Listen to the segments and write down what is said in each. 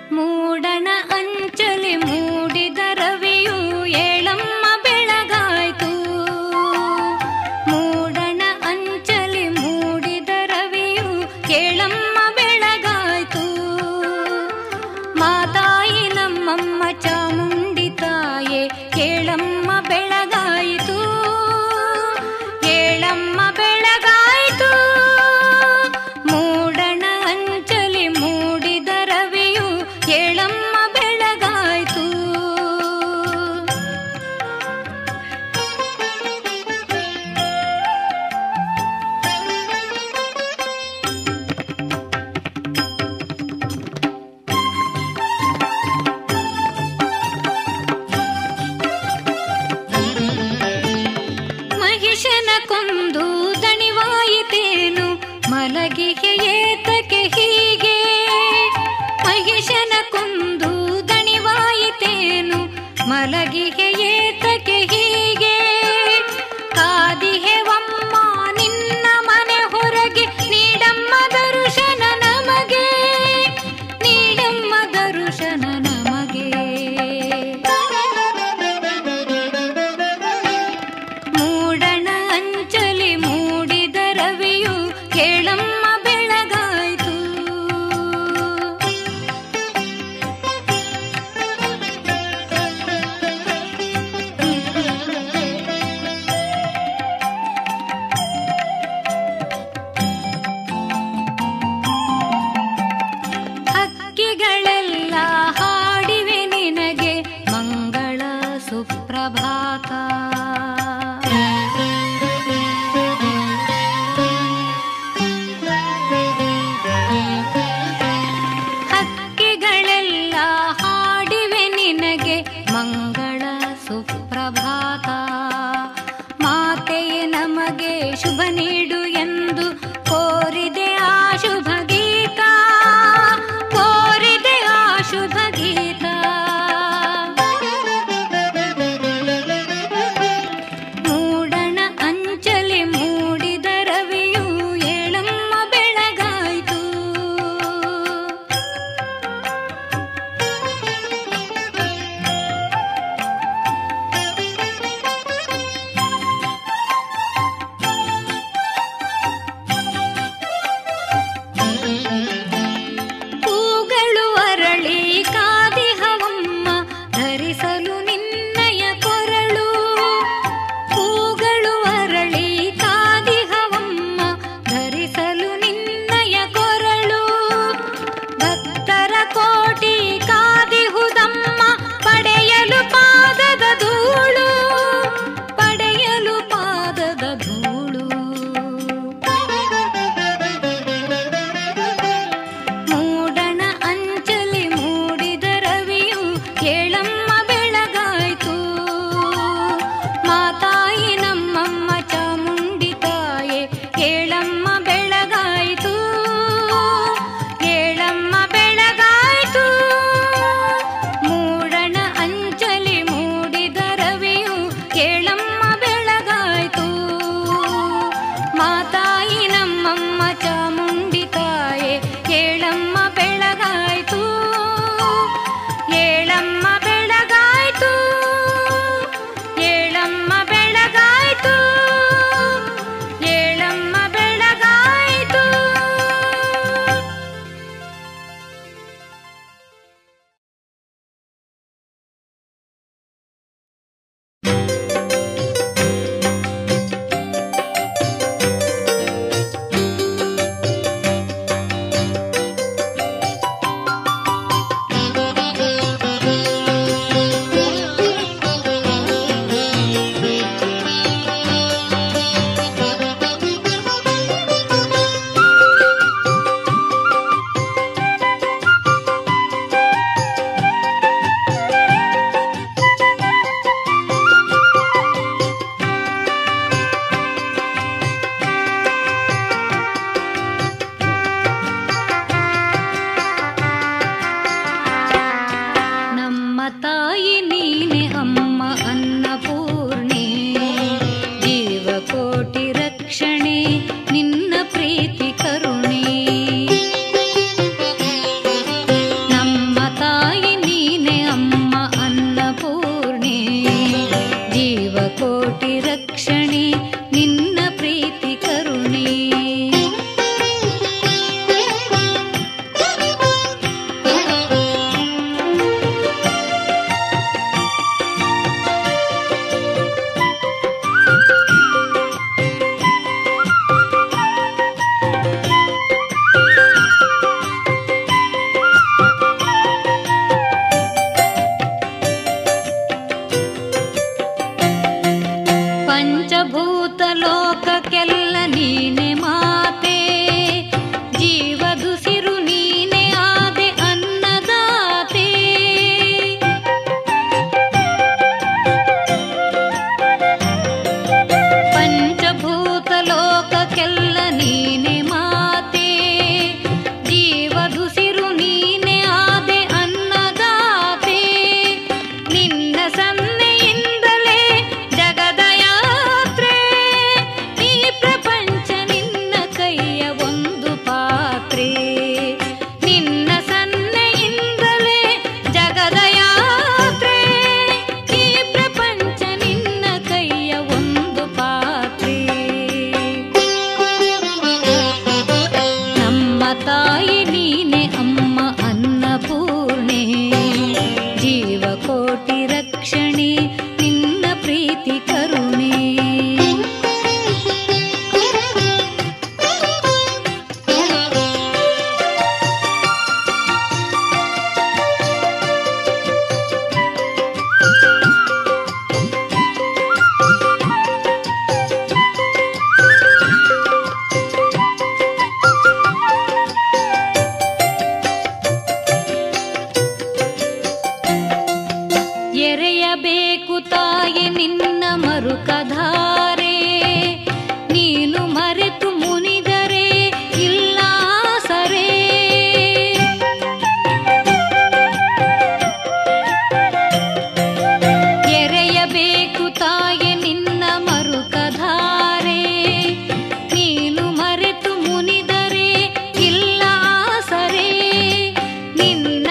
ಮೂಡಣ ಅಂಚಲಿ ಮೂಡಿದ ರವಿಯು ಏಳಮ್ಮ ಬೆಳಗಾಯ್ತು ಮೂಡಣ ಅಂಚಲಿ ಮೂಡಿದ ರವಿಯು ಏಳಮ್ಮ ಬೆಳಗಾಯ್ತು ಮಾತಾಯಿ ನಮ್ಮಮ್ಮ ಚಾಮುಂಡಿ ತಾಯೇ ಏಳಮ್ಮ ಬೆಳಗಾಯಿತು ಏಳಮ್ಮ ಬೆಳಗಾಯಿತು ಮೂಡಣ ಅಂಚಲಿ ಮೂಡಿದ ರವಿಯು ಏಳಮ್ಮ ಬೆಳಗಾಯಿತು ಮಹಿಷನ ಕೊಂದು ದಣಿವಾಯಿತೇನು ಮಲಗಿಗೆ ಏತಕ್ಕೆ ಹೀಗೆ ಮಹಿಷನ ಕೊಂದು ದಣಿವಾಯಿತೇನು ಮಲಗಿಗೆ ಏತಕ್ಕೆ ಹೀಗೆ ಕಾದಿಹೆವಮ್ಮ ನಿನ್ನ ಮನೆ ಹೊರಗೆ ನೀಡಮ್ಮ ದರುಶನ ನಮಗೆ ನೀಡಮ್ಮ ದರುಶನ ನಮಗೆ ಮೂಡಣ ಅಂಚಲಿ ಮೂಡಿದ ರವಿಯು ಕೇಳಮ್ಮ ಬೆಳಗಾಯ್ತು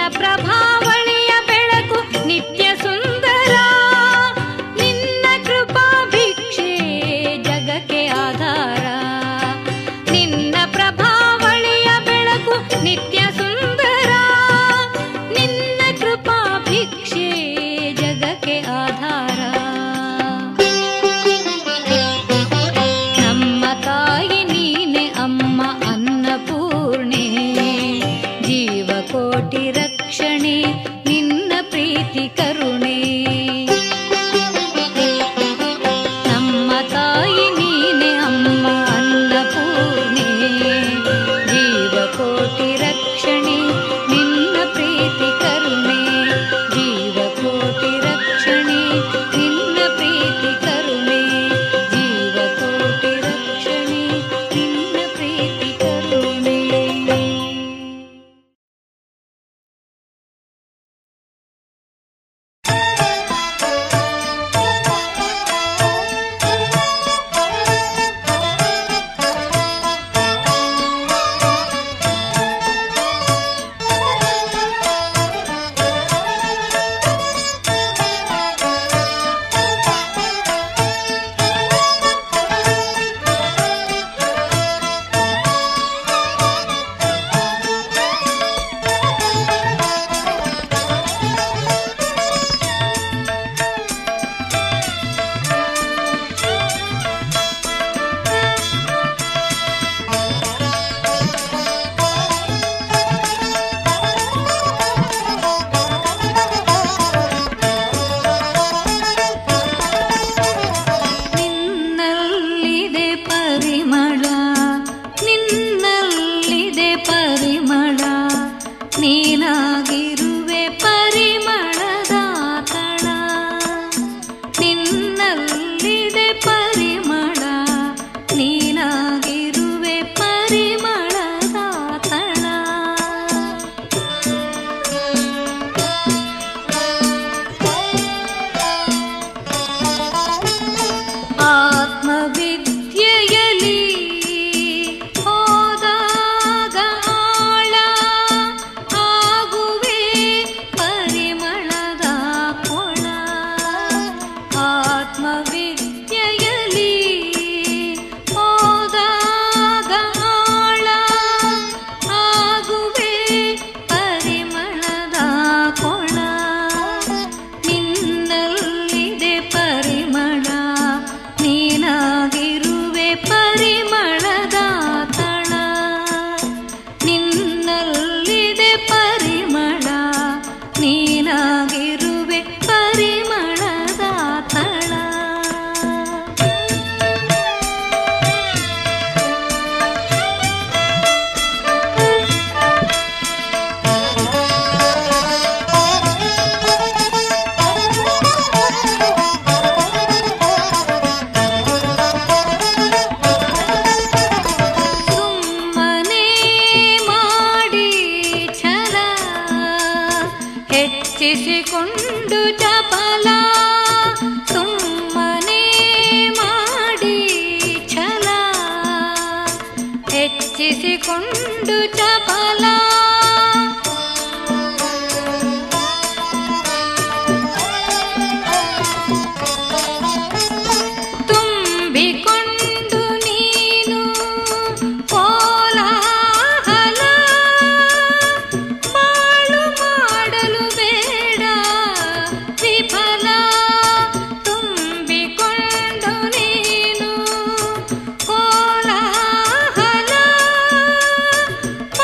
ಪ್ರಭಾವಳಿಯ ಬೆಳಕು ನಿತ್ಯ ಸುಂದರ ನಿನ್ನ ಕೃಪಾ ಭಿಕ್ಷೆ ಜಗಕ್ಕೆ ಆಧಾರ ನಿನ್ನ ಪ್ರಭಾವಳಿಯ ಬೆಳಕು ನಿತ್ಯ ಸುಂದರ ನಿನ್ನ ಕೃಪಾ ಭಿಕ್ಷೆ ಜಗಕ್ಕೆ ಆಧಾರ ನಮ್ಮ ತಾಯಿ ನೀನೆ ಅಮ್ಮ ಅನ್ನಪೂರ್ಣೆ ಜೀವಕೋಟಿ ರಕ್ಷಣೆ ನಿನ್ನ ಪ್ರೀತಿ ಕರುಣೆ ನಮ್ಮ ತಾಯಿ ನೀನೆ ಅಮ್ಮ ಅನ್ನಪೂರ್ಣೆ ಜೀವಕೋಟಿ ರಕ್ಷಣೆ ನಿನ್ನ ಪ್ರೀತಿ ಕರುಣೆ ಜೀವಕೋಟಿ ರಕ್ಷಣೆ ನಿನ್ನ ಪ್ರೀತಿ ಕರುಣೆ ಜೀವಕೋಟಿ ರಕ್ಷಣೆ ನಿನ್ನ ಪ್ರೀತಿ ಕರುಣೆ ನಿನ್ನಲ್ಲಿದೆ ಪರಿಮಳ ನಿನ್ನಲ್ಲಿದೆ ಪರಿಮಳ ನೀನಾಗಿರುವೆ ಪರಿಮಳದ ತಳ ನಿನ್ನಲ್ಲಿದೆ ಪರಿಮಳ ನೀನಾಗಿರುವೆ ಪರಿಮಳದ ತಳ ಆತ್ಮವಿದ್ಯೆಯಲಿ ಹೋದಾಗ ಆಳ ಆಗುವೆ ಪರಿಮಳದ ಕೊಳ ಆತ್ಮವಿದ್ಯೆಯಲಿ ಹೋದಾಗ ಆಳ ಆಗುವೆ ಪರಿಮಳದ ಕೊಳ ನಿನ್ನಲ್ಲಿದೆ ಪರಿಮಳ ನೀನಾಗಿರುವೆ ಪರಿಮಳದ ತಳ ನಿನ್ನಲ್ಲಿದೆ ಪರಿಮಳ ನೀನಾಗಿರುವೆ ಪರಿಮಳದ ತಳ ಸುಮ್ಮನೆ ಮಾಡಿ ಛಲ ಹೆಚ್ಚಿಸಿಕೊಂಡು ಚಪಲ ಸುಮ್ಮನೆ ಮಾಡಿ ಛಲ ಹೆಚ್ಚಿಸಿಕೊಂಡು ಚಪಲ ತುಂಬಿಕೊಂಡು ನೀನು ಕೋಲಾಹಲ ಬಾಳು ಮಾಡಲು ಬೇಡ ವಿಫಲ ತುಂಬಿಕೊಂಡು ನೀನು ಕೋಲಾಹಲ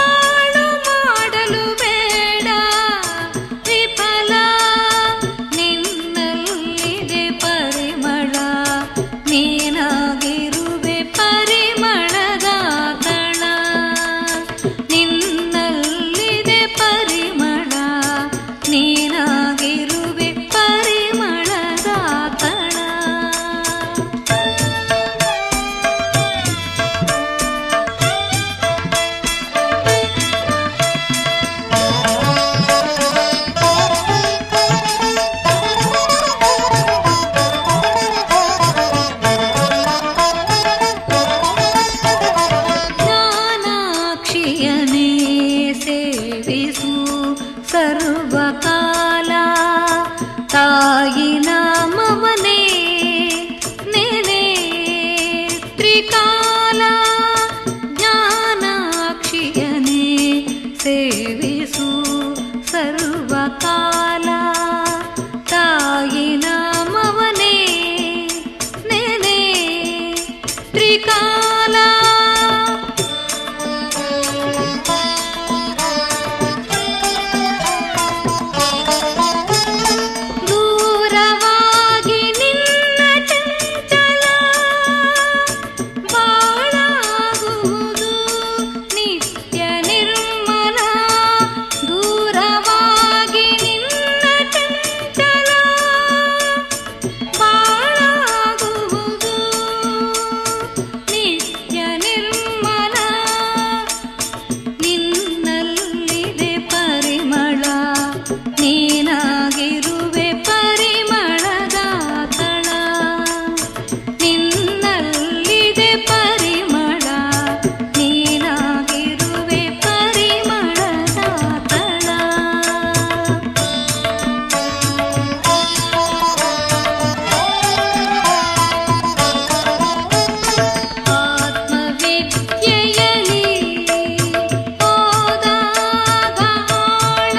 ಸರ್ವಕಾಲ ತಾಯಿ ನಾಮವನೇ ನೆನೆ ತ್ರಿಕಾಲ ಜ್ಞಾನಾಕ್ಷಿಯನೇ ಸೇವಿಸು ಸರ್ವಕಾಲ ತಾಯಿ ನಾಮವನೇ ನೆನೆ ತ್ರಿಕಾಲ ದೂರವಾಗಿ ನಿನ್ನ ಚಂಚಲ ಬಾಳಾಗುವುದು ನಿತ್ಯ ನಿರ್ಮಲ ದೂರವಾಗಿ ನಿನ್ನ ಚಂಚಲ ಬಾಳಾಗುವುದು ನಿತ್ಯ ನಿರ್ಮಲ ನಿನ್ನಲ್ಲಿದೆ ಪರಿಮಳ ನೀನಾಗಿರುವೆ ಪರಿಮಳದ ತಳ ನಿನ್ನಲ್ಲಿದೆ ಪರಿಮಳ ನೀನಾಗಿರುವೆ ಪರಿಮಳದ ತಳ ಆತ್ಮವಿದ್ಯೆಯಲಿ ಹೋದಾಗ ಆಳ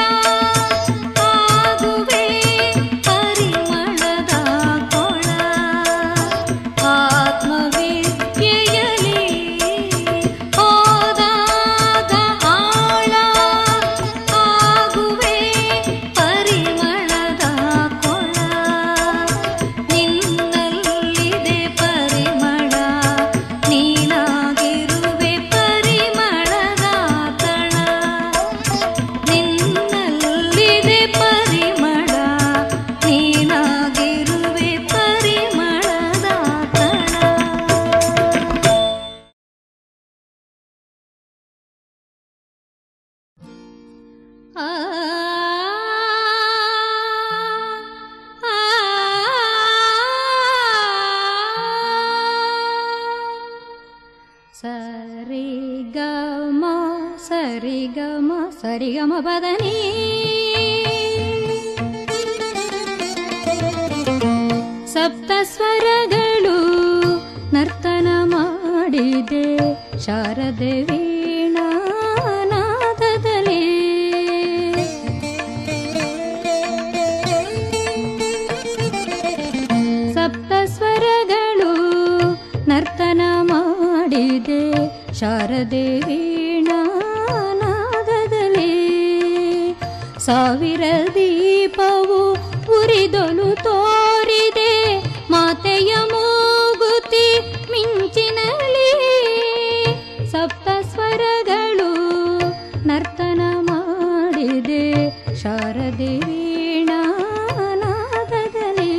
ಆಗುವೆ ಪರಿಮಳದ ಕೊಳ ಆತ್ಮವಿದ್ಯೆಯಲಿ ಹೋದಾಗ ಆಳ ಆಗುವೆ ಪರಿಮಳದ ಕೊಳ ನಿನ್ನಲ್ಲಿದೆ ಪರಿಮಳ ನೀನಾಗಿರುವೆ ಪರಿಮಳದ ತಳ ನಿನ್ನಲ್ಲಿದೆ ಪರಿಮಳ ನೀನಾಗಿರುವೆ ಪರಿಮಳದ ತಳ ಆ ಆ ಸರಿ ಗಮ ಸರಿ ಗಮ ಸರಿ ಗಮ ಬದನಿ ಸಪ್ತ ಸ್ವರಗಳು ನರ್ತನ ಮಾಡಿದೆ ಶಾರದೆ ವೀಣಾನಾದದಲ್ಲಿ ಸಪ್ತ ಸ್ವರಗಳು ನರ್ತನ ಮಾಡಿದೆ ಶಾರದೆ ವೀಣಾನಾದದಲ್ಲಿ ಸಾವಿರ ದೀಪವು ಉರಿದೊಲು ತೋರಿದೆ ಮಾತೆಯ ಮೂಗುತಿ ಮಿಂಚಿನಲಿ ಸಪ್ತ ಸ್ವರಗಳು ನರ್ತನ ಮಾಡಿದೆ ಶಾರದೆ ವೀಣಾನಾದದಲ್ಲಿ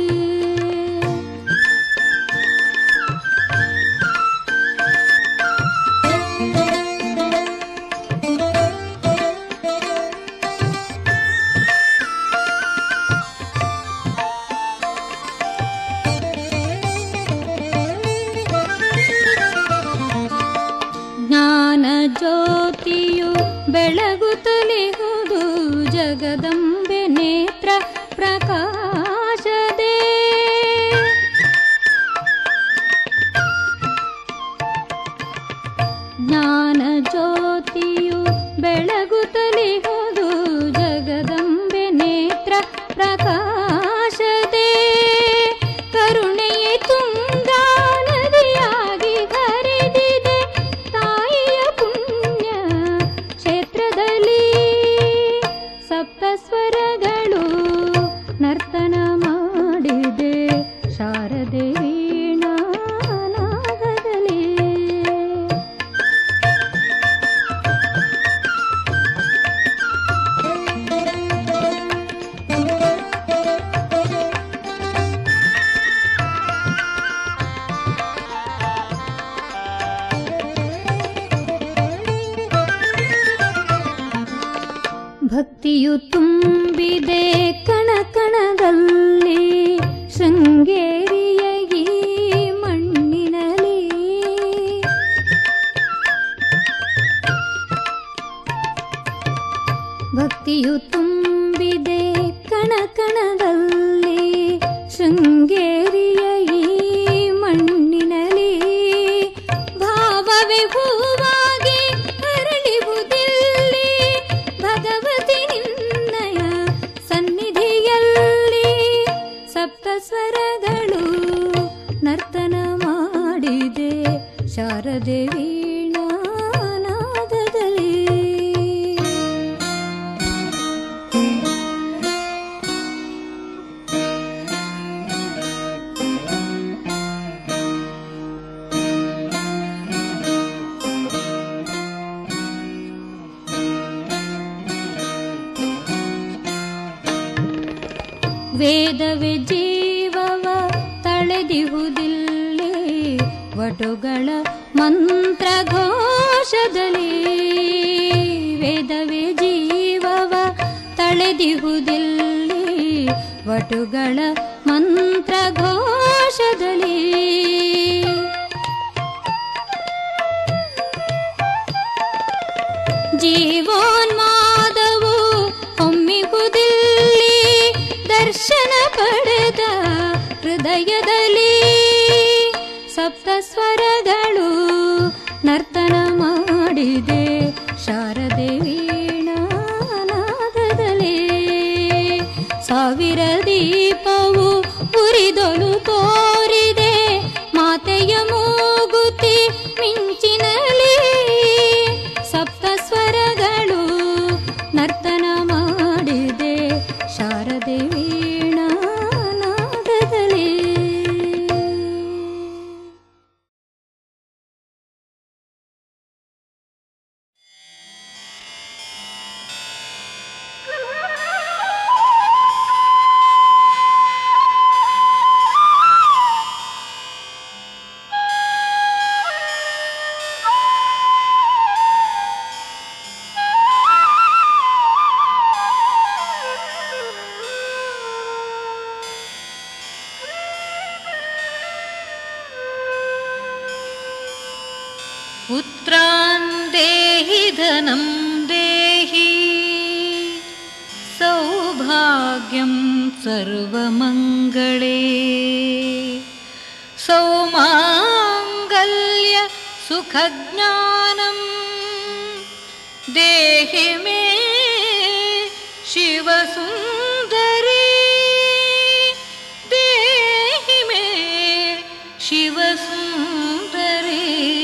ಜ್ಞಾನ ಜ್ಯೋತಿಯು ಬೆಳಗುತ್ತಲಿಹುದು ಜಗದಂಬೆ ನೇತ್ರ ಪ್ರಕಾಶದೇ ಜ್ಞಾನ ಜ್ಯೋತಿಯು ಬೆಳಗುತ್ತಲಿಹುದು ಜಗದಂಬೆ ನೇತ್ರ ಪ್ರಕಾಶದೇ ಕರುಣೆಯೇ ತುಂಗಾ ನದಿಯಾಗಿ ಹರಿದಿದೆ ತಾಯಿಯ ಪುಣ್ಯ ಕ್ಷೇತ್ರದಲ್ಲಿ ಸಪ್ತ ಸ್ವರಗಳು ನರ್ತನ ಮಾಡಿದೆ ಶಾರದೆ ವೀಣಾನಾದದಲ್ಲಿ ಭಕ್ತಿಯು ತುಂಬಿದೆ ಕಣ ಕಣದಲ್ಲಿ ಶೃಂಗೇರಿಯ ಈ ಮಣ್ಣಿನಲ್ಲಿ ಭಕ್ತಿಯು ತುಂಬ ತುಂಬಿದೆ ಕಣ ಕಣದಲ್ಲಿ ಶೃಂಗೇರಿಯ ಈ ಮಣ್ಣಿನಲ್ಲಿ ಭಾವವೇ ಹೂವಾಗಿ ಅರಳಿವುದಿಲ್ಲಿ ಭಗವತಿ ನಿನ್ನಯ ಸನ್ನಿಧಿಯಲ್ಲಿ ಸಪ್ತ ಸ್ವರಗಳು ನರ್ತನ ಮಾಡಿದೆ ಶಾರದೆ ವೀಣಾನಾದದಲ್ಲಿ ವೇದವೇ ಜೀವವ ತಳೆದಿಹುದಿಲ್ಲಿ ವಟುಗಳ ಮಂತ್ರ ಘೋಷದಲ್ಲಿ ವೇದವೇ ಜೀವವ ತಳೆದಿಹುದಿಲ್ಲಿ ವಟುಗಳ ಮಂತ್ರ ಘೋಷದಲ್ಲಿ ಜೀವೋನ್ಮಾದವು ಒಮ್ಮಿಗುದಿಲ್ಲಿ ದರ್ಶನ ಪಡೆದ ಹೃದಯದಲ್ಲಿ ಸಪ್ತ ಸ್ವರಗಳು ನರ್ತನ ಮಾಡಿದೆ ಶಾರದೆ ವೀಣಾನಾದದಲ್ಲಿ ಸಾವಿರ ದೀಪವು ಉರಿದೊಲು ತೋರಿದೆ ಮಾತೆಯ ಮೂಗುತಿ ಮಿಂಚಿನಲಿ ಸಪ್ತ ಸ್ವರಗಳು ನರ್ತನ ಮಾಡಿದೆ ಶಾರದೆ ವೀಣಾನಾದದಲ್ಲಿ पुत्रान् देहि धनं देहि सौभाग्यं सर्वमङ्गले सौमाङ्गल्य सुखज्ञानं देहि मे शिवसुन्दरी देहि मे शिवसुन्दरी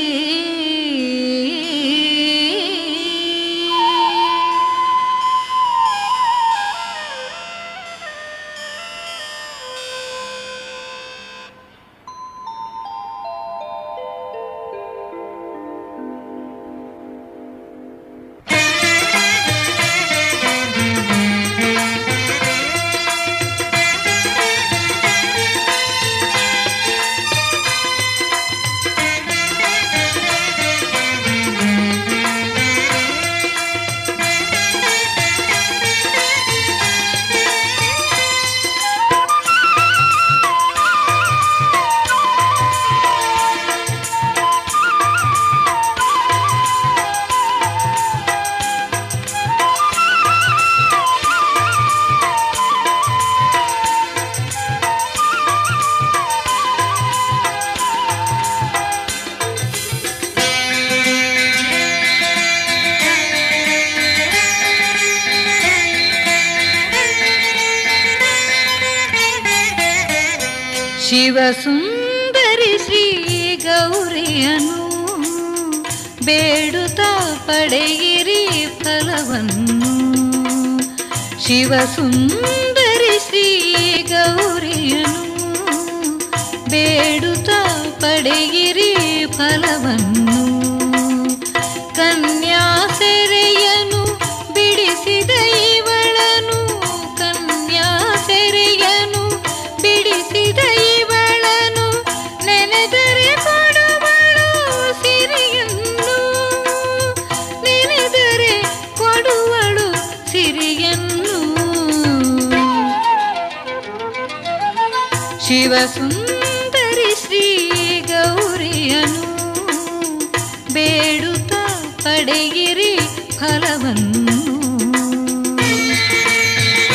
ಶಿವಸುಂದರಿ ಶ್ರೀ ಗೌರಿಯನು ಬೇಡುತ್ತಾ ಪಡೆಯಿರಿ ಫಲವನ್ನು ಶಿವಸುಂದರಿ ಶ್ರೀ ಗೌರಿಯನು ಬೇಡುತ್ತಾ ಪಡೆಯಿರಿ ಫಲವನ್ನು ಕನ್ಯಾ ಸೆರೆಯನು ಬಿಡಿಸಿದ ಇವಳನು ಕನ್ಯಾ ಸೆರೆಯನು ಬಿಡಿಸಿದ ಇವಳನು ನೆನೆದರೆ ಕೊಡುವಳು ಸಿರಿಯನ್ನು ನೆನೆದರೆ ಕೊಡುವಳು ಸಿರಿಯನ್ನು ಶಿವಸುಂದರಿ ಶ್ರೀ ಗೌರಿಯನು ಬೇಡುತ್ತಾ ಪಡೆಯಿರಿ ಫಲವನ್ನು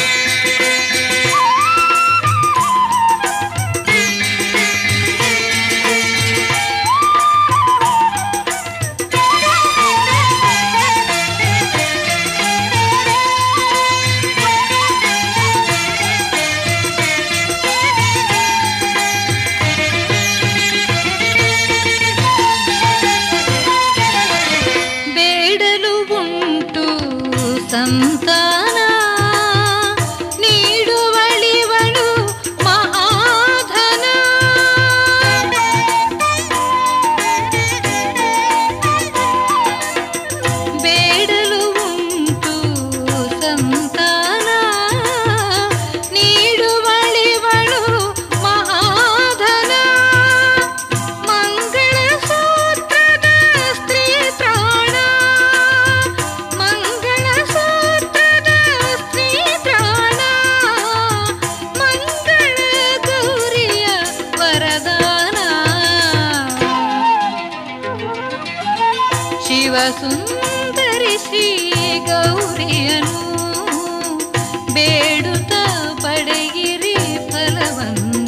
ಶಿವಸುಂದರಿ ಶ್ರೀ ಗೌರಿಯನು ಬೇಡುತ್ತ ಪಡೆಗಿರಿ ಫಲವನ್ನು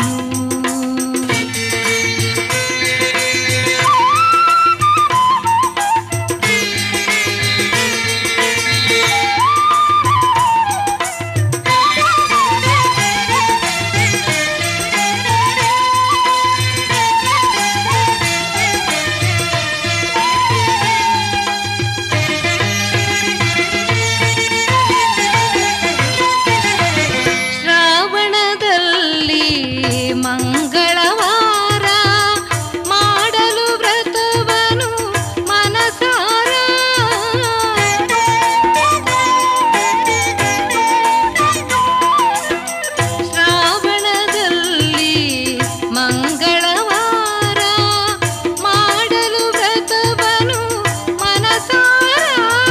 ಶ್ರಾವಣದಲ್ಲಿ ಮಂಗಳವಾರ ಮಾಡಲು ವ್ರತವನು ಮನಸಾರ ಶ್ರಾವಣದಲ್ಲಿ ಮಂಗಳವಾರ ಮಾಡಲು ವ್ರತವನು ಮನಸಾರ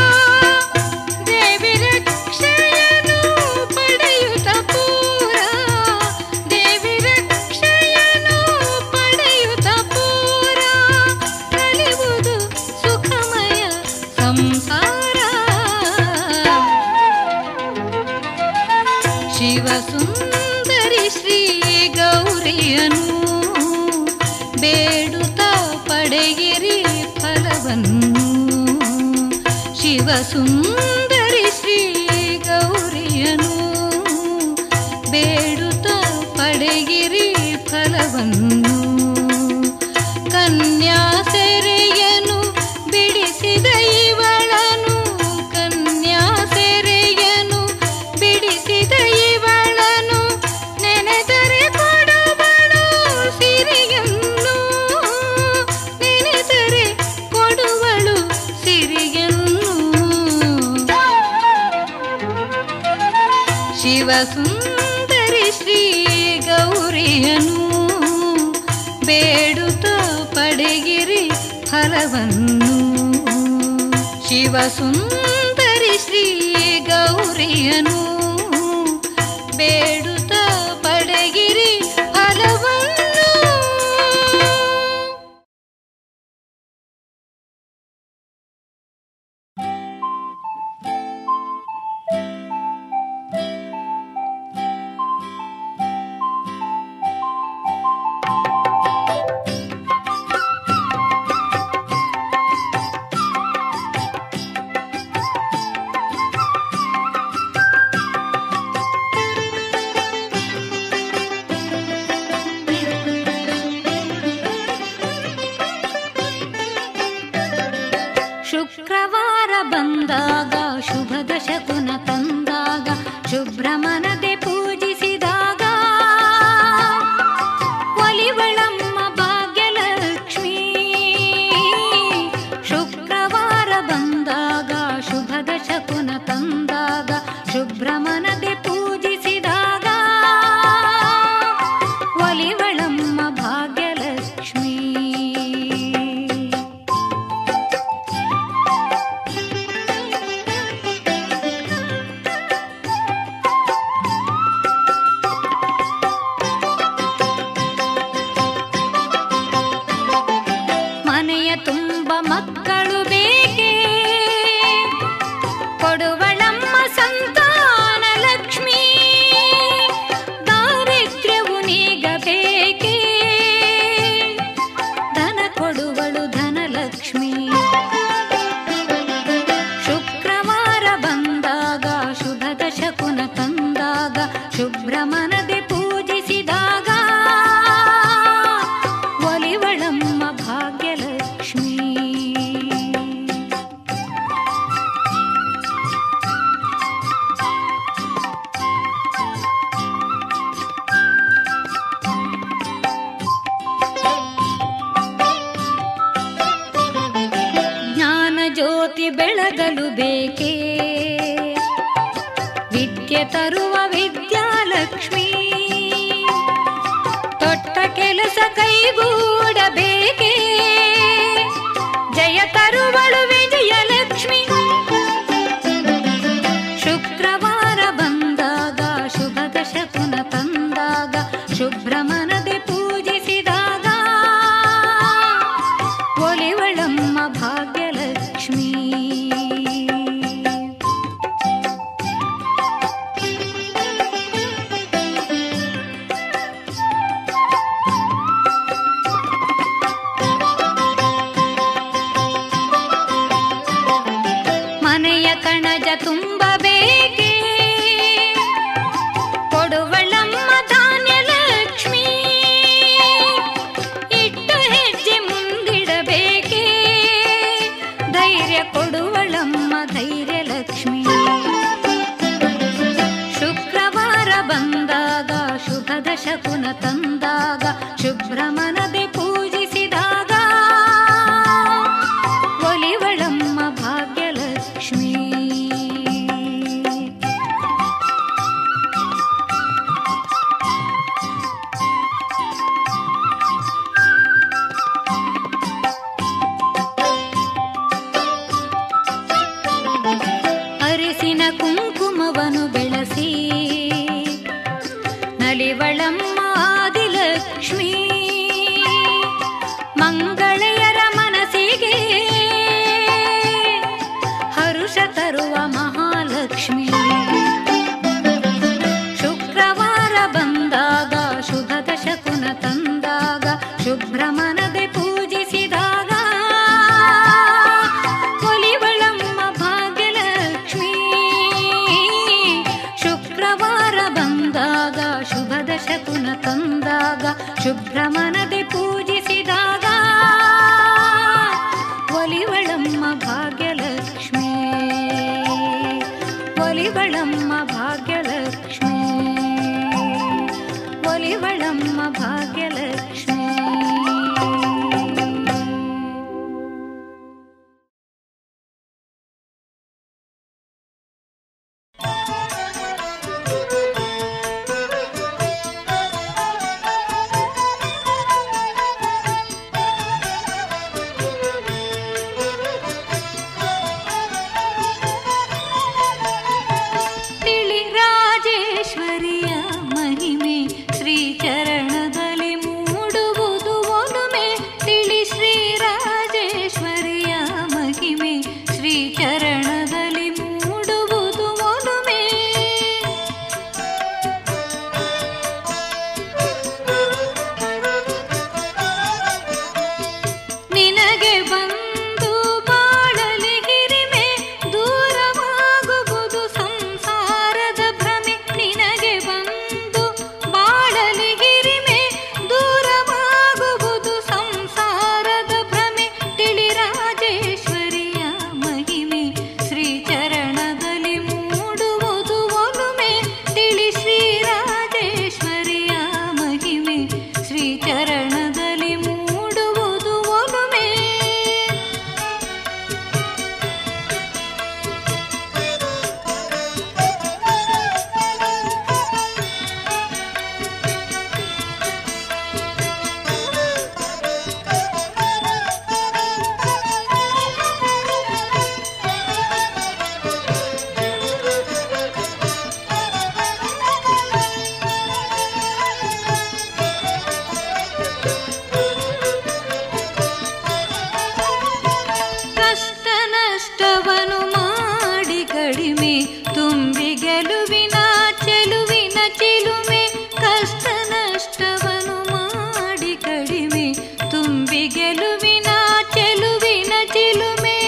ದೇವಿ ರಕ್ಷೆಯನು ಪಡೆಯುತ್ತ ಪೂರ ದೇವಿ ರಕ್ಷೆಯನು ಪಡೆಯುತ್ತ ಪೂರ ಕಲಿಯುವುದು ಸುಖಮಯ ಸಂಸಾರ ಶಿವಸುಂದರಿ ಶ್ರೀ ಗೌರಿಯನು ಬೇಡುತ್ತ ಪಡೆಗಿರಿ ಫಲವನ್ನು ಶಿವಸುಂದರಿ ಶ್ರೀ ಗೌರಿಯನು ಬೇಡುತ್ತ ಪಡೆಗಿರಿ ಫಲವನ್ನು ಕನ್ಯಾ ಸೆರೆಯನು ಬಿಡಿಸಿದ ಇವಳನು ಕನ್ಯಾ ಸೆರೆಯನು ಬಿಡಿಸಿದ ಇವಳನು ನೆನೆದರೆ ಕೊಡುವಳು ಸಿರಿಯನ್ನು ನೆನೆದರೆ ಕೊಡುವಳು ಸಿರಿಯನ್ನು ಶಿವಸುಂದರಿ ಶ್ರೀ ಗೌರಿಯನು ಬೇಡುತ್ತ ಪಡೆಗಿರಿ ಫಲವನ್ನು ಶಿವಸುಂದರಿ ಶ್ರೀ ಗೌರಿಯನು ಬೇಡುತ್ತ ಪಡೆಗಿರಿ ಫಲವನ್ನು ಶುಕ್ರವಾರ ಬಂದಾಗ ಶುಭ ದಶಕುನ ತಂದಾಗ ಶುಭ್ರಮನದೆ ಪೂಜಿಸಿದಾಗ ಒಲಿವಳಮ್ಮ ಭಾಗ್ಯಲಕ್ಷ್ಮೀ ಶುಕ್ರವಾರ ಬಂದಾಗ ಶುಭ ದಶಕುನ ತಂದಾಗ ಶುಭ್ರಮನದೆ ಪೂಜಿಸಿದಾಗ ಒಲಿವಳಮ್ಮ ಭಾಗ್ಯಲಕ್ಷ್ಮೀ ಮನೆಯ ತುಂಬ ಮಕ್ಕಳು ಬೇಕೇ ಕೊಡುವಳಮ್ಮ ಸಂತಾನ ಲಕ್ಷ್ಮೀ ದಾರಿದ್ರ್ಯವು ನೀಗಬೇಕೇ ಧನ ಕೊಡುವಳು ಧನಲಕ್ಷ್ಮೀ ಶುಕ್ರವಾರ ಬಂದಾಗ ಶುಭ ದಶಕುನ ತಂದಾಗ ಶುಭ್ರಮನದೆ ಪೂಜಿಸಿದಾಗ ಒಲಿವಳಮ್ಮ ಭಾಗ್ಯಲಕ್ಷ್ಮೀ ಜ್ಞಾನ ಜ್ಯೋತಿ ಬೆಳಗಲು ಬೇಕೇ ವಿದ್ಯೆ ತರುವ ವಿದ್ಯಾಲಕ್ಷ್ಮೀ ತೊಟ್ಟ ಕೆಲಸ ಕೈಗೂಡಬೇಕೇ ಜಯ ತರುವಳು ವಿಜಯಲಕ್ಷ್ಮಿ ಶುಕ್ರವಾರ ಬಂದಾಗ ಶುಭ ದಶಕುನ ತಂದಾಗ ಶುಭ್ರಮನದೆ ಪೂಜಿಸಿದಾಗ ಒಲಿವಳಮ್ಮ ಭಾಗ್ಯಲಕ್ಷ್ಮೀ ಶಕುನ ತಂದಾಗ ಶುಭ್ರ ಮನದೆ ಪೂಜಿಸಿದಾಗ ಒಲಿವಳಮ್ಮ ಭಾಗ್ಯಲಕ್ಷ್ಮೀ ಅರಿಸಿನ ಕುಂಕುಮವನು ಬೆಳಸಿ ನಲಿವಳಮ್ಮ ಆದಿಲಕ್ಷ್ಮೀ ಮಂಗಳೆಯರ ಮನಸ್ಸಿಗೆ ಹರುಷ ತರುವ ಮಹಾಲಕ್ಷ್ಮಿ ಶುಕ್ರವಾರ ಬಂದಾಗ ಶುಭದ ಶಕುನ ತಂದಾಗ ಶುಭ್ರ ಮನದೆ ಪೂಜಿಸಿದಾಗ ಒಲಿವಳಮ್ಮ ಭಾಗ್ಯಲಕ್ಷ್ಮೀ ಶುಕ್ರವಾರ ಬಂದಾಗ ಶುಭದ ಶಕುನ ತಂದಾಗ ಶುಭ್ರ ಮನದೆ ಪೂಜಿಸಿದಾಗ ಒಲಿವಳಮ್ಮ ಭಾಗ್ಯಲಕ್ಷ್ಮೀ ಒಲಿವಳಮ್ಮ ಭಾಗ್ಯಲಕ್ಷ್ಮೀ ಒಲಿವಳಮ್ಮ ಭಾಗ್ಯಲಕ್ಷ್ಮೀ ತಿಳಿ ರಾಜೇಶ್ವರಿಯ ಮಹಿಮೆ ಶ್ರೀ ಚರಣದಲ್ಲಿ ಮೂಡುವುದು ಒಲುಮೆ ತಿಳಿ ಶ್ರೀ ರಾಜೇಶ್ವರಿಯ ಮಹಿಮೆ ಶ್ರೀ ಚರಣದಲ್ಲಿ ಮೂಡುವುದು ಒಲುಮೆ ನಿನಗೆ ಬಂದು ಬಾಳಲಿ ಹಿರಿಮೆ ದೂರವಾಗುವುದು ಸಂಸಾರದ ಭ್ರಮೆ ನಿನಗೆ ಬಂದು ಬಾಳಲಿ ಹಿರಿಮೆ ದೂರವಾಗುವುದು ಸಂಸಾರದ ಭ್ರಮೆ ತಿಳಿ ರಾಜೇಶ್ವರಿಯ ಮಹಿಮೆ ಶ್ರೀ ಚರಣದಲ್ಲಿ ಮೂಡುವುದು ಒಲುಮೆ ತಿಳಿ ಶ್ರೀ ರಾಜೇಶ್ವರಿಯ ಮಹಿಮೆ ಶ್ರೀ ಚರಣದಲ್ಲಿ ಮೂಡುವುದು ಒಲುಮೆ ಕಷ್ಟ ನಷ್ಟವನು ಮಾಡಿ ಕಡಿಮೆ ತುಂಬಿ ಗೆಲುವಿನ ಚೆಲುವಿನ ಚಿಲುಮೆ ಕಷ್ಟ ನಷ್ಟವನು ಮಾಡಿ ಕಡಿಮೆ ತುಂಬಿ ಗೆಲುವಿನ ಚೆಲುವಿನ ಚಿಲುಮೆ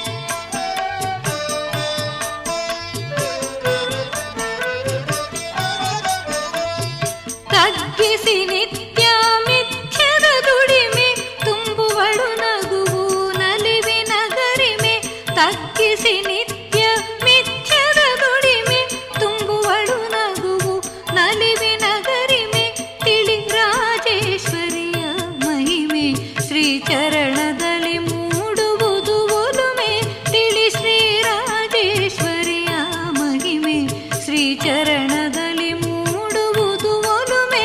ತಗ್ಗಿಸಿ ನಿತ್ಯ ಮಿಥ್ಯದ ದುಡಿಮೆ ತುಂಬುವಳು ನಗುವು ನಲಿವಿನ ಗರಿಮೆ ತಗ್ಗಿಸಿ ನಿತ್ಯ ಮಿಥ್ಯದ ದುಡಿಮೆ ತುಂಬುವಳು ನಗುವು ನಲಿವಿನ ಗರಿಮೆ ತಿಳಿ ರಾಜೇಶ್ವರಿಯ ಮಹಿಮೆ ಶ್ರೀ ಚರಣದಲ್ಲಿ ಮೂಡುವುದು ಒಲುಮೆ ತಿಳಿ ಶ್ರೀ ರಾಜೇಶ್ವರಿಯ ಮಹಿಮೆ ಶ್ರೀ ಚರಣದಲ್ಲಿ ಮೂಡುವುದು ಒಲುಮೆ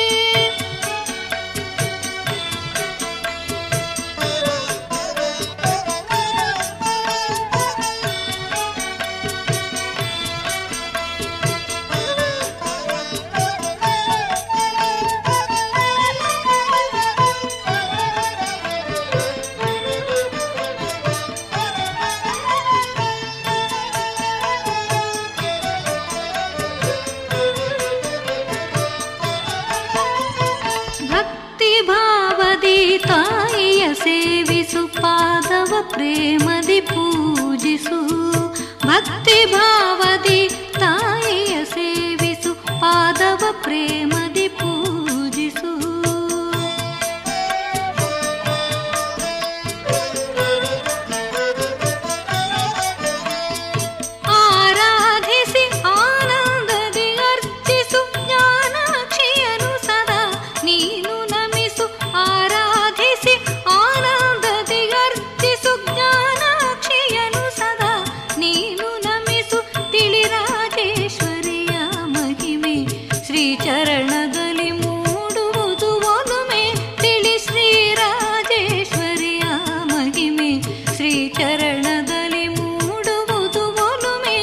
ಭಕ್ತಿ ಭಾವದಿ ತಾಯಿಯ ಸೇವಿಸು ಪಾದವ ಪ್ರೇಮದಿ ಪೂಜಿಸು ಭಕ್ತಿ ಭಾವದಿ ತಾಯಿಯ ಸೇವಿಸು ಪಾದವ ಪ್ರೇಮದಿ ಪೂಜಿಸು ಆರಾಧಿಸಿ ಆನಂದದಿ ಅರ್ಚಿಸು ಜ್ಞಾನಾಕ್ಷಿಯನು ಸದಾ ಚರಣದಲ್ಲಿ ಮೂಡುವುದು ಒಲುಮೆ ತಿಳಿ ಶ್ರೀ ರಾಜೇಶ್ವರಿಯ ಮಹಿಮೆ ಶ್ರೀ ಚರಣದಲ್ಲಿ ಮೂಡುವುದು ಒಲುಮೆ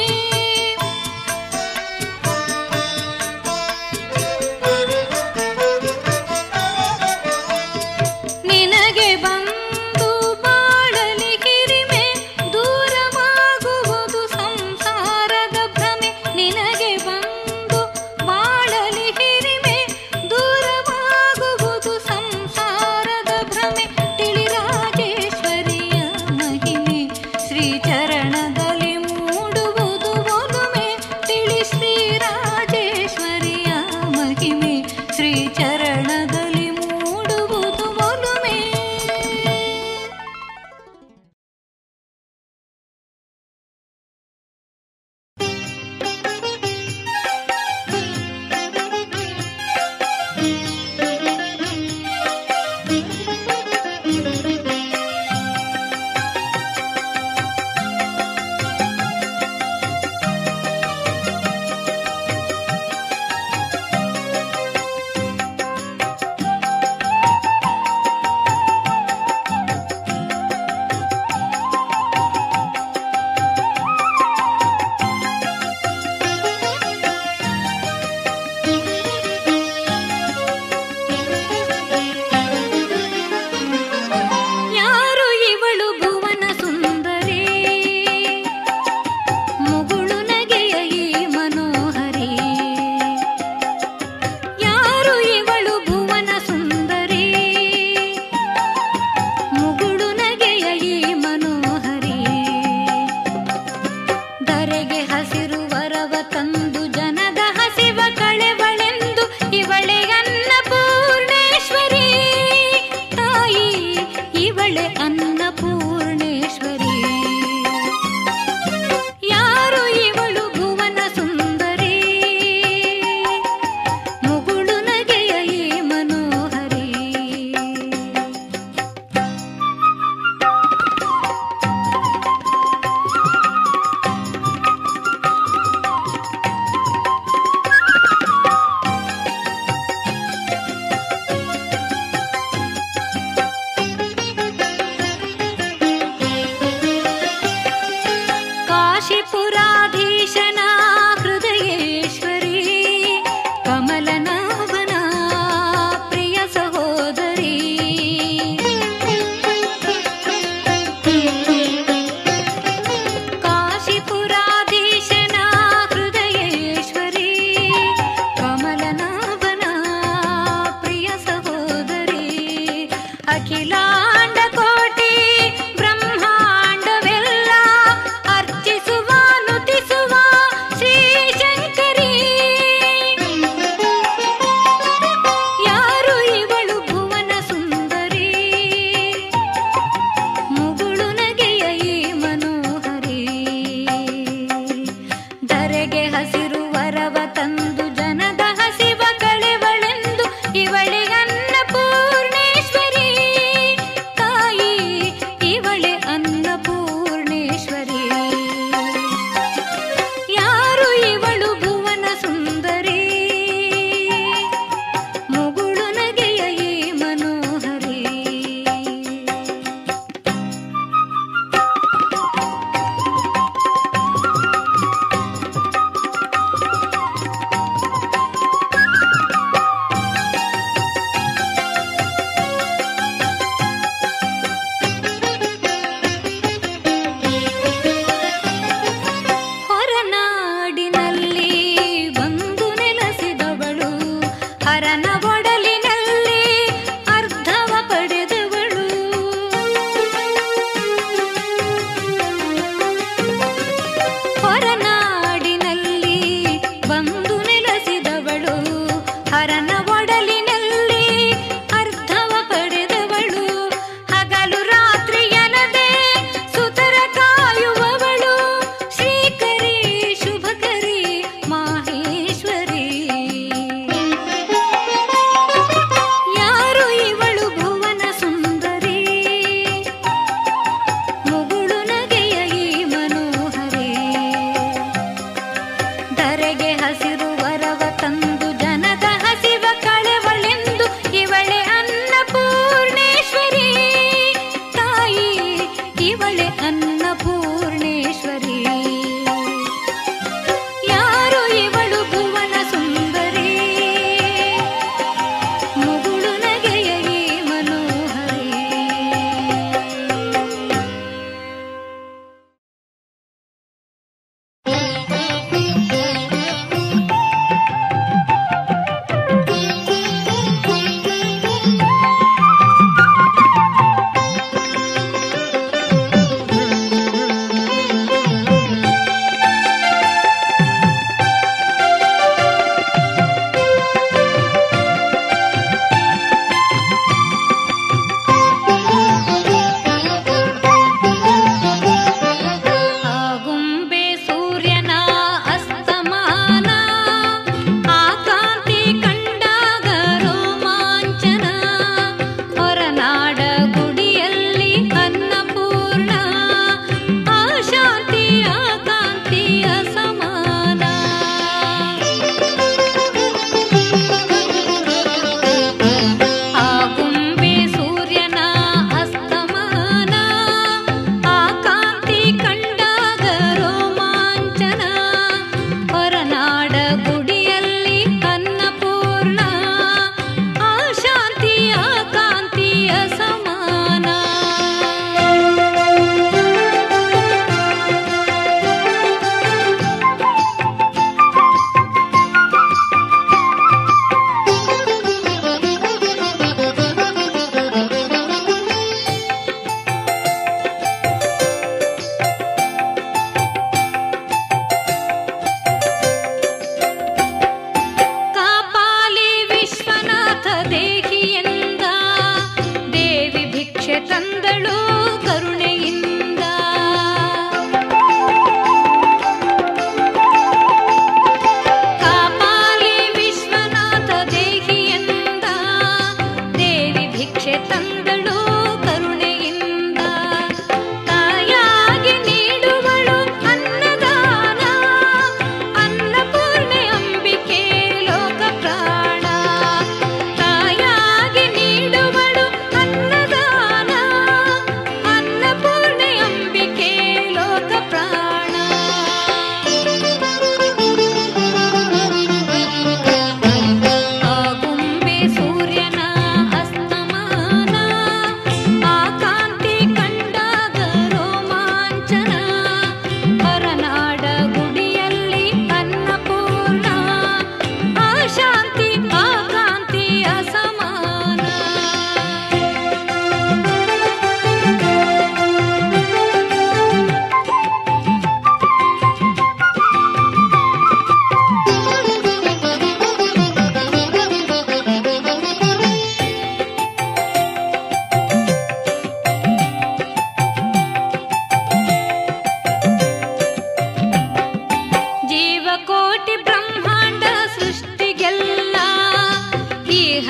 ನಿನಗೆ ಬಂದು ಬಾಳಲಿ ಹಿರಿಮೆ ದೂರವಾಗುವುದು ಸಂಸಾರದ ಭ್ರಮೆ ನಿನಗೆ ಬಂದು ಬಾಳಲಿ ಹಿರಿಮೆ ದೂರವಾಗುವುದು ಸಂಸಾರದ ಭ್ರಮೆ ತಿಳಿರಾಜೇಶ್ವರಿಯ ಮಹಿಮೆ ಶ್ರೀ ಚರಣದಲ್ಲಿ ಮೂಡುವುದು ಒಲುಮೆ ತಿಳಿ ಶ್ರೀ ರಾಜೇಶ್ವರಿಯ ಮಹಿಮೆ ಶ್ರೀ ಚರಣದಲ್ಲಿ ಮೂಡುವುದು ಒಲುಮೆ ಯಾರು ಇವಳು ಭುವನ ಸುಂದರಿ ಮುಗುಳು ನಗೆಯ ಈ ಮನೋಹರಿ ಯಾರು ಇವಳು ಭುವನ ಸುಂದರಿ ಮುಗುಳು ನಗೆಯ ಈ ಮನೋಹರಿ ಧರೆಗೆ ಹಸಿರು ವರವ ತಂದು ಜನದ ಹಸಿವ ಕಳೆವಳೆಂದು ಇವಳೆ ಅನ್ನಪೂರ್ಣೇಶ್ವರಿ ತಾಯಿ ಇವಳೆ ಅನ್ನಪೂರ್ಣೇಶ್ವರಿ ಯಾರು ಇವಳು ಭುವನ ಸುಂದರಿ ಮುಗುಳು ನಗೆಯ ಈ ಮನೋಹರಿ ಕಾಶಿಪುರಾಧೀಶನ ಹೃದಯೇಶ್ವರಿ ಕಮಲನಾಭನ ಪ್ರಿಯ ಸಹೋದರಿ ಕಾಶಿಪುರಾಧೀಶನ ಹೃದಯೇಶ್ವರಿ ಕಮಲನಾಭನ ಪ್ರಿಯ ಸಹೋದರಿ ಅಖಿಲಾಂಡ ಕೋಟಿ ಬ್ರಹ್ಮಾಂಡವೆಲ್ಲ ಅರ್ಚಿಸುವ ನುತಿಸುವ ಶ್ರೀಶಂಕರಿ ಯಾರು ಇವಳು ಭುವನ ಸುಂದರಿ ಮುಗುಳು ನಗೆಯ ಈ ಮನೋಹರಿ ಧರೆಗೆ ಹಸಿರು ವರವ ತಂದು ಜನದ ಹಸಿವ ಕಳೆವಳೆಂದು ಇವಳೆ ಅನ್ನಪೂರ್ಣೇಶ್ವರಿ ತಾಯಿ ಇವಳೆ ಅನ್ನಪೂರ್ಣೇಶ್ವರಿ ಯಾರು ಇವಳು ಭುವನ ಸುಂದರಿ ಮುಗುಳು ನಗೆಯ ಈ ಮನೋಹರಿ ಹೊರನಾಡಿನಲ್ಲಿ ಬಂದು ನೆಲೆಸಿದವಳು ಹರನ ಒಡಲಿನಲ್ಲಿ ಅರ್ಧವ ಪಡೆದವಳು ಹೊರನಾಡಿನಲ್ಲಿ ಬಂದು ನೆಲೆಸಿದವಳು ಹರನ ಒಡಲಿನಲ್ಲಿ ಅರ್ಧವ ಪಡೆದವಳು ಹಗಲು ರಾತ್ರಿ ಎನ್ನದೆ ಸುತರ ಕಾಯುವವಳು ಶ್ರೀಕರಿ ಶುಭಕರಿ ಮಾಹೇಶ್ವರಿ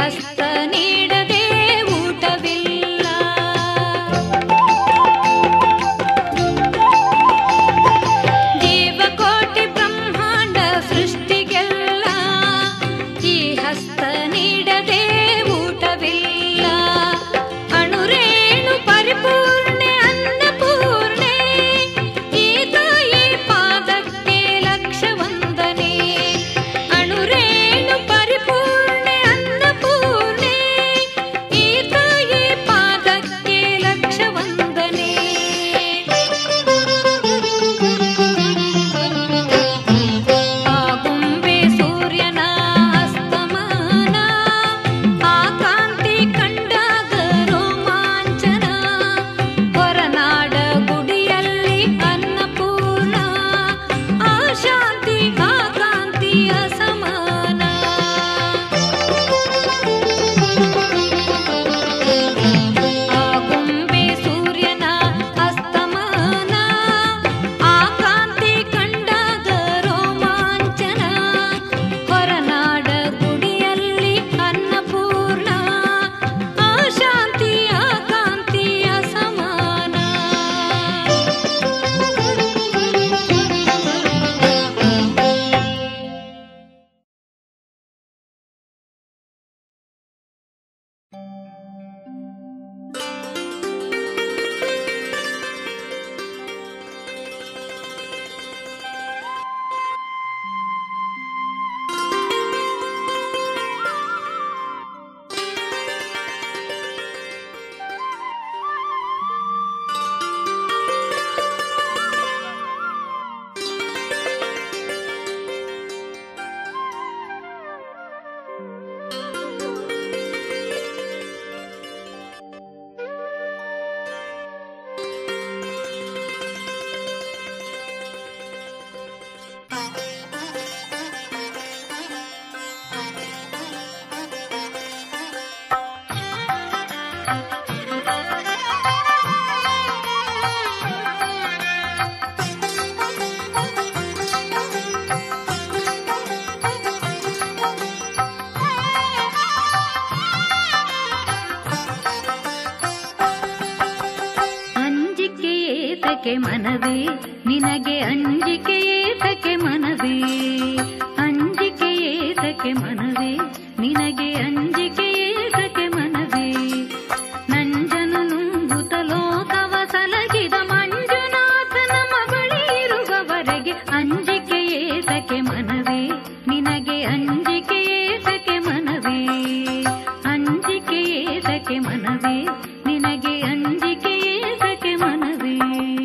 ಹಸ್ತ ನೀಡದೆ ಊಟವಿಲ್ಲ ಜೀವಕೋಟಿ ಬ್ರಹ್ಮಾಂಡ ಸೃಷ್ಟಿಗೆಲ್ಲ ಈ ಹಸ್ತ ನೀಡದೆ ಊಟವಿಲ್ಲ ಅಣುರೇಣು ಪರಿಪೂರ್ಣೆ ಅನ್ನಪೂರ್ಣೆ ಈ ತಾಯಿ ಪಾದಕ್ಕೆ ಲಕ್ಷ ವಂದನೆ ಅಣುರೇಣು ಪರಿಪೂರ್ಣೆ ಅನ್ನಪೂರ್ಣೆ ಈ ತಾಯಿ ಪಾದಕ್ಕೆ ಲಕ್ಷ ವಂದನೆ ಆಗುಂಬೆ ಸೂರ್ಯನ ಅಸ್ತಮಾನ ಆ ಕಾಂತಿ ಕಂಡಾಗ ರೋಮಾಂಚನ ಹೊರನಾಡ ಗುಡಿಯಲ್ಲಿ ಅನ್ನಪೂರ್ಣ ಆ ಶಾಂತಿ ಆ ಕಾಂತಿ ಅಸಮಾನ ಆಗುಂಬೆ ಸೂರ್ಯನ ಅಸ್ತಮಾನ ಆ ಕಾಂತಿ ಕಂಡಾಗ ರೋಮಾಂಚನ ಹೊರನಾಡ ಗುಡಿಯಲ್ಲಿ ಅನ್ನಪೂರ್ಣ ಆ ಶಾಂತಿ ಆ ಕಾಂತಿ ಅಸಮಾನ ಅಂಜಿಕೆ ಏತಕ್ಕೆ ಮನವೇ ನಿನಗೆ ಅಂಜಿಕೆ ಏತಕ್ಕೆ ಮನವೇ ಅಂಜಿಕೆ ಏತಕ್ಕೆ ಮನವೇ ನಿನಗೆ ಅಂಜಿಕೆ ಏತಕ್ಕೆ ಮನವೇ ನಂಜನು ನುಂಗುತ ಲೋಕವ ಸಲಗಿದ ಮಂಜುನಾಥನ ಮಬಳಿ ಇರುವವರೆಗೆ ಅಂಜಿಕೆ ಏತಕ್ಕೆ ಮನವೇ ನಿನಗೆ ಅಂಜಿಕೆ ಏತಕ್ಕೆ ಮನವೇ ಅಂಜಿಕೆ ಏತಕ್ಕೆ ಮನವೇ ನಿನಗೆ ಅಂಜಿಕೆ ಏತಕ್ಕೆ ಮನವೇ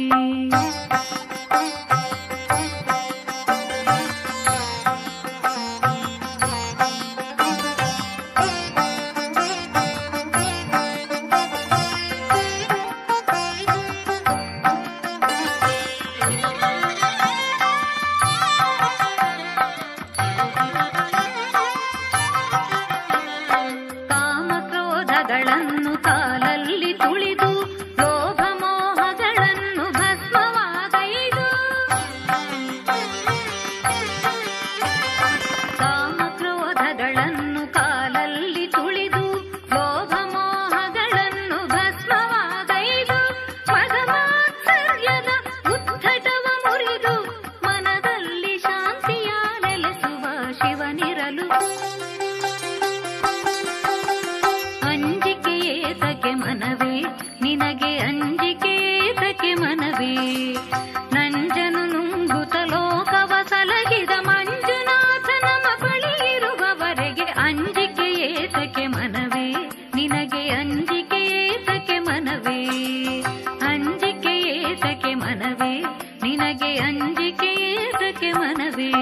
ಕಾಮಕ್ರೋಧಗಳನ್ನು ಕಾಲಲ್ಲಿ ತುಳಿದು ಲೋಭ ಮೋಹಗಳನ್ನು ಭಸ್ಮವಾಗೈದು ಕಾಮಕ್ರೋಧಗಳನ್ನು ಕಾಲಲ್ಲಿ ತುಳಿದು ಲೋಭ ಮೋಹಗಳನ್ನು ಭಸ್ಮವಾಗೈದು ಮದಮಾತ್ಸರ್ಯದ ಉದ್ಧಟವ ಮುರಿದು ಮನದಲ್ಲಿ ಶಾಂತಿಯ ನೆಲೆಸುವ ಶಿವನಿರಲು ಅಂಜಿಕೆ ಏತಕ್ಕೆ ಮನವೇ ನಿನಗೆ ಅಂಜಿಕೆ ಏತಕ್ಕೆ ಮನವೇ ನಂಜನು ನುಂಗುತ ಲೋಕವ ಸಲಗಿದ ಮಂಜುನಾಥನ ಮಬಳಿ ಇರುವವರೆಗೆ ಅಂಜಿಕೆ ಏತಕ್ಕೆ ಮನವೇ ನಿನಗೆ ಅಂಜಿಕೆ ಏತಕ್ಕೆ ಮನವೇ ಅಂಜಿಕೆ ಏತಕ್ಕೆ ಮನವೇ ನಿನಗೆ ಅಂಜಿಕೆ ಏತಕ್ಕೆ ಮನವೇ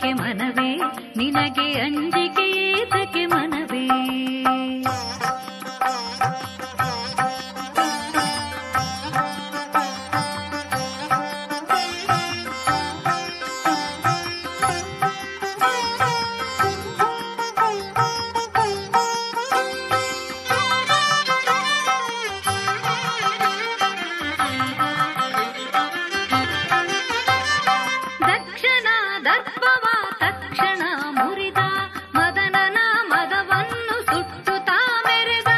ಏತಕ್ಕೆ ಮನವೇ ನಿನಗೆ ಅಂಜಿಕೆ ಏತಕ್ಕೆ ಮನವೇ ದಕ್ಷಣ ದರ್ಪವ ತಕ್ಷಣ ಮುರಿದ ಮದನನ ಮದವನ್ನು ಸುಟ್ಟು ತಾ ಮೆರೆದ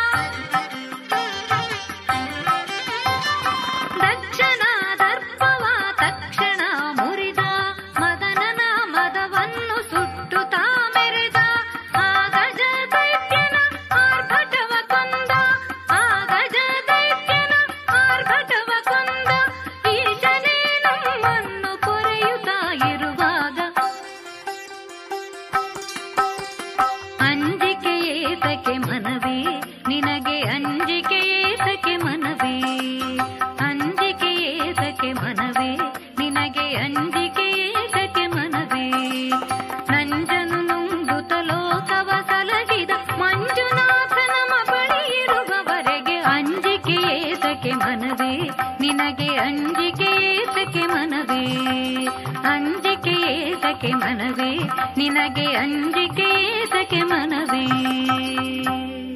ದಕ್ಷಣ ದರ್ಪವ ತಕ್ಷಣ ಮುರಿದ ಮದನನ ಮದವನ್ನು ಸುಟ್ಟು ತಾ ಮೆರೆದ ಆ ಗಜ ದೈತ್ಯನ ಆರ್ಭಟವ ಕೊಂದ ಆ ಗಜ ದೈತ್ಯನ ಆರ್ಭಟವ ಕೊಂದ ಈಶನೇ ನಮ್ಮನ್ನು ಕೊರೆಯುತ್ತಾ ಇರುವಾಗ ಅಂಜಿಕೆ ಏತಕ್ಕೆ ಮನವೇ ನಿನಗೆ ಅಂಜಿಕೆ ಏತಕ್ಕೆ ಮನವೇ ಅಂಜಿಕೆ ಏತಕ್ಕೆ ಮನವೇ ನಿನಗೆ ಅಂಜಿಕೆ ಏತಕ್ಕೆ ಮನವೇ ನಂಜನು ನುಂಗುತ್ತ ಲೋಕವ ಸಲಗಿದ ಮಂಜುನಾಥನ ಬಳಿ ಇರುವವರೆಗೆ ಅಂಜಿಕೆ ಏತಕ್ಕೆ ಮನವೇ ನಿನಗೆ ಅಂಜಿಕೆ ಏತಕ್ಕೆ ಮನವೇ ಅಂಜಿಕೆ ಏತಕ್ಕೆ ಮನವೇ ನಿನಗೆ ಅಂಜಿಕೆ ಏತಕ್ಕೆ ಮನವೇ